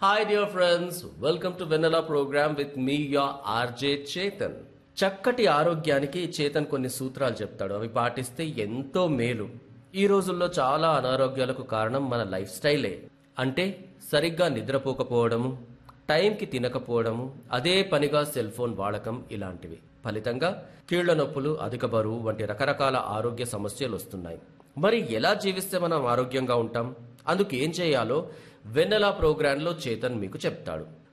Hi, dear friends. Welcome to Vanilla program with me, your RJ Chetan. చక్కటి ఆరోగ్యానికి చేతన్ కొన్ని సూత్రాలు చెప్తాడు అవి పాటిస్తే ఎంతో మేలు ఈ రోజుల్లో చాలా అనారోగ్యాలకు కారణం మన లైఫ్ స్టైలే అంటే సరిగ్గా నిద్రపోకపోవడము టైంకి తినకపోవడము అదే పనిగా సెల్ ఫోన్ వాడకం ఇలాంటివి ఫలితంగా కీళ్ల నొప్పులు అధిక బరువు వంటి రకరకాల ఆరోగ్య సమస్యలు వస్తున్నాయి మరి ఎలా జీవిస్తే మనం ఆరోగ్యంగా ఉంటాం అందుకు ఏం చేయాలో వెన్నెలా ప్రోగ్రాంలో చేతన్ మీకు చెప్తాడు